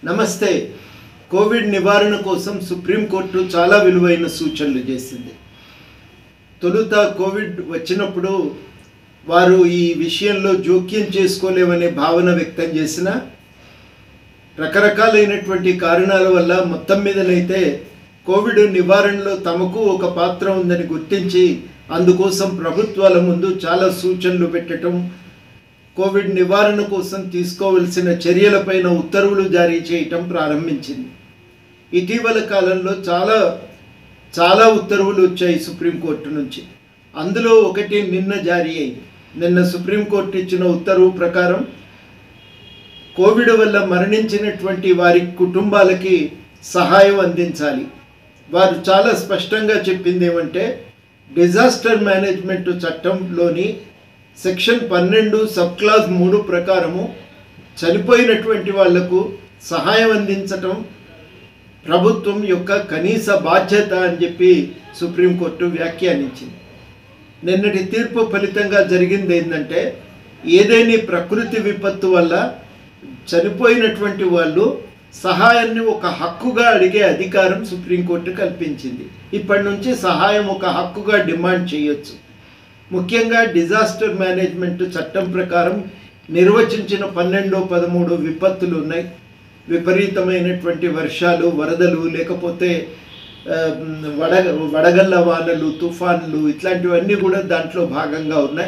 నమస్తే కోవిడ్ నివారణ కోసం సుప్రీంకోర్టు చాలా విలువైన సూచనలు చేసింది తొలుత కోవిడ్ వచ్చినప్పుడు వారు ఈ విషయంలో జోక్యం చేసుకోలేమనే భావన వ్యక్తం చేసిన రకరకాలైనటువంటి కారణాల వల్ల మొత్తం మీదనైతే కోవిడ్ నివారణలో తమకు ఒక పాత్ర ఉందని గుర్తించి అందుకోసం ప్రభుత్వాల ముందు చాలా సూచనలు పెట్టడం కోవిడ్ నివారణ కోసం తీసుకోవలసిన చర్యలపైన ఉత్తర్వులు జారీ చేయటం ప్రారంభించింది ఇటీవల కాలంలో చాలా చాలా ఉత్తర్వులు వచ్చాయి సుప్రీంకోర్టు నుంచి అందులో ఒకటి నిన్న జారీ అయింది నిన్న సుప్రీంకోర్టు ఇచ్చిన ఉత్తర్వు ప్రకారం కోవిడ్ వల్ల మరణించినటువంటి వారి కుటుంబాలకి సహాయం అందించాలి వారు చాలా స్పష్టంగా చెప్పింది ఏమంటే డిజాస్టర్ మేనేజ్మెంట్ చట్టంలోని సెక్షన్ పన్నెండు సబ్ క్లాస్ మూడు ప్రకారము చనిపోయినటువంటి వాళ్లకు సహాయం అందించటం ప్రభుత్వం యొక్క కనీస బాధ్యత అని చెప్పి సుప్రీంకోర్టు వ్యాఖ్యానించింది నిన్నటి తీర్పు ఫలితంగా జరిగింది ఏంటంటే ఏదైనా ప్రకృతి విపత్తు వల్ల చనిపోయినటువంటి వాళ్ళు సహాయాన్ని ఒక హక్కుగా అడిగే అధికారం సుప్రీంకోర్టు కల్పించింది ఇప్పటి నుంచి సహాయం ఒక హక్కుగా డిమాండ్ చేయొచ్చు ముఖ్యంగా డిజాస్టర్ మేనేజ్మెంట్ చట్టం ప్రకారం నిర్వచించిన పన్నెండు పదమూడు విపత్తులు ఉన్నాయి విపరీతమైనటువంటి వర్షాలు వరదలు లేకపోతే ఆ, వడగ వడగళ్ళ వానలు తుఫాన్లు ఇట్లాంటివన్నీ కూడా దాంట్లో భాగంగా ఉన్నాయి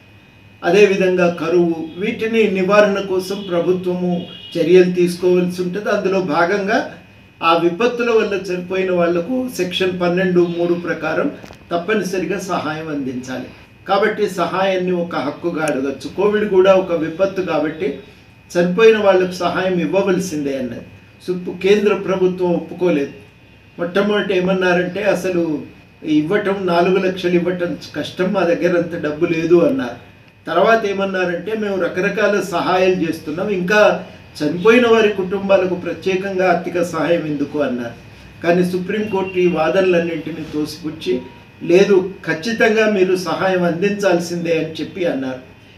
అదేవిధంగా కరువు వీటిని నివారణ కోసం ప్రభుత్వము చర్యలు తీసుకోవాల్సి ఉంటుంది అందులో భాగంగా ఆ విపత్తుల వల్ల చనిపోయిన వాళ్లకు సెక్షన్ పన్నెండు మూడు ప్రకారం తప్పనిసరిగా సహాయం అందించాలి కాబట్టి సహాయాన్ని ఒక హక్కుగా అడగచ్చు కోవిడ్ కూడా ఒక విపత్తు కాబట్టి చనిపోయిన వాళ్ళకు సహాయం ఇవ్వవలసిందే అన్నది సుప్పు కేంద్ర ప్రభుత్వం ఒప్పుకోలేదు మొట్టమొదటి ఏమన్నారంటే అసలు ఇవ్వటం నాలుగు లక్షలు ఇవ్వటం కష్టం మా దగ్గర అంత డబ్బు లేదు అన్నారు తర్వాత ఏమన్నారంటే మేము రకరకాల సహాయాలు చేస్తున్నాం ఇంకా చనిపోయిన వారి కుటుంబాలకు ప్రత్యేకంగా ఆర్థిక సహాయం ఎందుకు అన్నారు కానీ సుప్రీంకోర్టు ఈ వాదనలన్నింటినీ తోసిపుచ్చి లేదు ఖచ్చితంగా మీరు సహాయం అందించాల్సిందే అని చెప్పి అన్నారు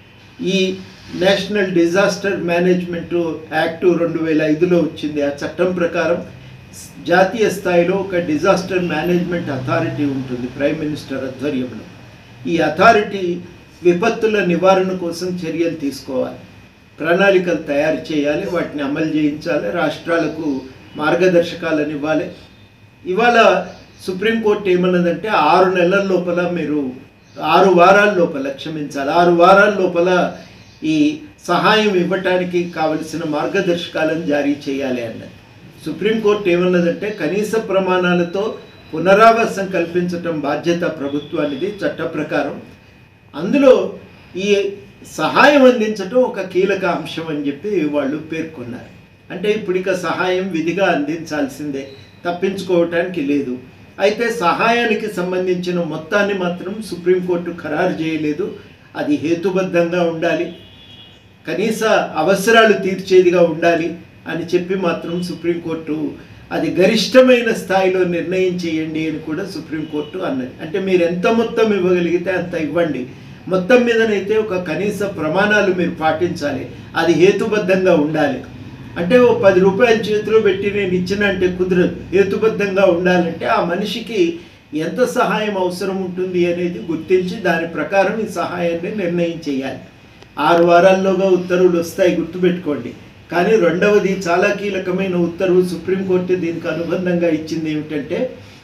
ఈ నేషనల్ డిజాస్టర్ మేనేజ్మెంట్ యాక్ట్ రెండు వేల ఐదులో వచ్చింది ఆ చట్టం ప్రకారం జాతీయ స్థాయిలో ఒక డిజాస్టర్ మేనేజ్మెంట్ అథారిటీ ఉంటుంది ప్రైమ్ మినిస్టర్ ఆధ్వర్యంలో ఈ అథారిటీ విపత్తుల నివారణ కోసం చర్యలు తీసుకోవాలి ప్రణాళికలు తయారు చేయాలి వాటిని అమలు చేయించాలి రాష్ట్రాలకు మార్గదర్శకాలను ఇవ్వాలి ఇవాళ సుప్రీంకోర్టు ఏమన్నదంటే ఆరు నెలల లోపల మీరు ఆరు వారాల లోపల క్షమించాలి ఆరు వారాల లోపల ఈ సహాయం ఇవ్వటానికి కావలసిన మార్గదర్శకాలను జారీ చేయాలి అన్నది సుప్రీంకోర్టు ఏమన్నదంటే కనీస ప్రమాణాలతో పునరావాసం కల్పించటం బాధ్యత ప్రభుత్వానిది చట్ట ప్రకారం అందులో ఈ సహాయం అందించటం ఒక కీలక అంశం అని చెప్పి వాళ్ళు పేర్కొన్నారు అంటే ఇప్పుడు ఇక సహాయం విధిగా అందించాల్సిందే తప్పించుకోవటానికి లేదు అయితే సహాయానికి సంబంధించిన మొత్తాన్ని మాత్రం సుప్రీంకోర్టు ఖరారు చేయలేదు అది హేతుబద్ధంగా ఉండాలి కనీస అవసరాలు తీర్చేదిగా ఉండాలి అని చెప్పి మాత్రం సుప్రీంకోర్టు అది గరిష్టమైన స్థాయిలో నిర్ణయం చేయండి అని కూడా సుప్రీంకోర్టు అన్నది అంటే మీరు ఎంత మొత్తం ఇవ్వగలిగితే అంత ఇవ్వండి మొత్తం మీదనైతే ఒక కనీస ప్రమాణాలు మీరు పాటించాలి అది హేతుబద్ధంగా ఉండాలి అంటే ఓ పది రూపాయలు చేతిలో పెట్టి నేను ఇచ్చిన అంటే కుదరదు హేతుబద్ధంగా ఉండాలంటే ఆ మనిషికి ఎంత సహాయం అవసరం ఉంటుంది అనేది గుర్తించి దాని ప్రకారం ఈ సహాయాన్ని నిర్ణయం చేయాలి ఆరు వారాల్లోగా ఉత్తర్వులు వస్తాయి గుర్తుపెట్టుకోండి కానీ రెండవది చాలా కీలకమైన ఉత్తర్వు సుప్రీంకోర్టు దీనికి అనుబంధంగా ఇచ్చింది ఏమిటంటే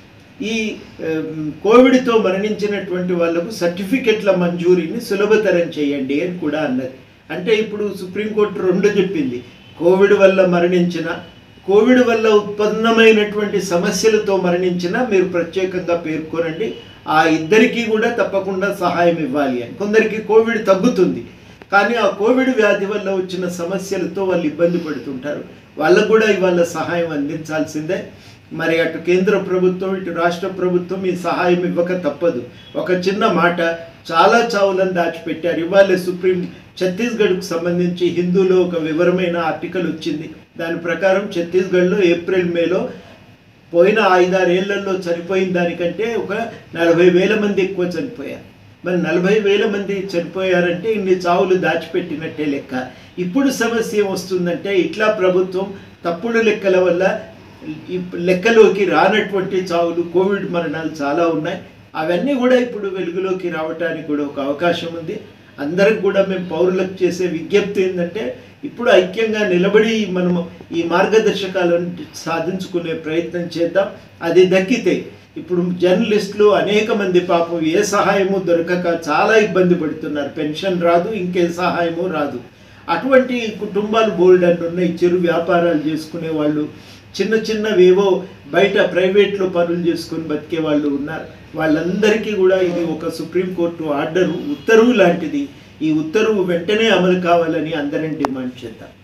ఈ ఆమ్, కోవిడ్తో మరణించినటువంటి వాళ్లకు సర్టిఫికెట్ల మంజూరీని సులభతరం చేయండి అని కూడా అన్నది అంటే ఇప్పుడు సుప్రీంకోర్టు రెండు చెప్పింది కోవిడ్ వల్ల మరణించిన కోవిడ్ వల్ల ఉత్పన్నమైనటువంటి సమస్యలతో మరణించిన మీరు ప్రత్యేకంగా పేర్కొనండి ఆ ఇద్దరికీ కూడా తప్పకుండా సహాయం ఇవ్వాలి అని కొందరికి కోవిడ్ తగ్గుతుంది కానీ ఆ కోవిడ్ వ్యాధి వల్ల వచ్చిన సమస్యలతో వాళ్ళు ఇబ్బంది పడుతుంటారు వాళ్ళకు కూడా ఇవాళ సహాయం అందించాల్సిందే మరి అటు కేంద్ర ప్రభుత్వం ఇటు రాష్ట్ర ప్రభుత్వం ఈ సహాయం ఇవ్వక తప్పదు ఒక చిన్న మాట చాలా చావులను దాచిపెట్టారు ఇవాళ సుప్రీం ఛత్తీస్గఢ్కు సంబంధించి హిందూలో ఒక వివరమైన ఆర్టికల్ వచ్చింది దాని ప్రకారం ఛత్తీస్గఢ్లో ఏప్రిల్ మేలో పోయిన ఐదారేళ్లలో చనిపోయిన దానికంటే ఒక నలభై వేల మంది ఎక్కువ చనిపోయారు మరి నలభై వేల మంది చనిపోయారంటే ఇన్ని చావులు దాచిపెట్టినట్టే లెక్క ఇప్పుడు సమస్య ఏం వస్తుందంటే ఇట్లా ప్రభుత్వం తప్పుడు లెక్కల వల్ల ఈ లెక్కలోకి రానటువంటి చావులు కోవిడ్ మరణాలు చాలా ఉన్నాయి అవన్నీ కూడా ఇప్పుడు వెలుగులోకి రావడానికి కూడా ఒక అవకాశం ఉంది అందరికి కూడా మేము పౌరులకు చేసే విజ్ఞప్తి ఏంటంటే ఇప్పుడు ఐక్యంగా నిలబడి మనము ఈ మార్గదర్శకాలను సాధించుకునే ప్రయత్నం చేద్దాం అది దక్కితే ఇప్పుడు జర్నలిస్టులు అనేక మంది పాపం ఏ సహాయము దొరకక చాలా ఇబ్బంది పడుతున్నారు పెన్షన్ రాదు ఇంకే సహాయము రాదు అటువంటి కుటుంబాలు బోల్డ్ అని ఉన్నాయి చిరు వ్యాపారాలు చేసుకునే వాళ్ళు చిన్న చిన్నవేవో బయట ప్రైవేట్లో పనులు చేసుకొని బతికే వాళ్ళు ఉన్నారు వాళ్ళందరికీ కూడా ఇది ఒక సుప్రీంకోర్టు ఆర్డర్ ఉత్తర్వు లాంటిది ఈ ఉత్తర్వు వెంటనే అమలు కావాలని అందరం డిమాండ్ చేద్దాం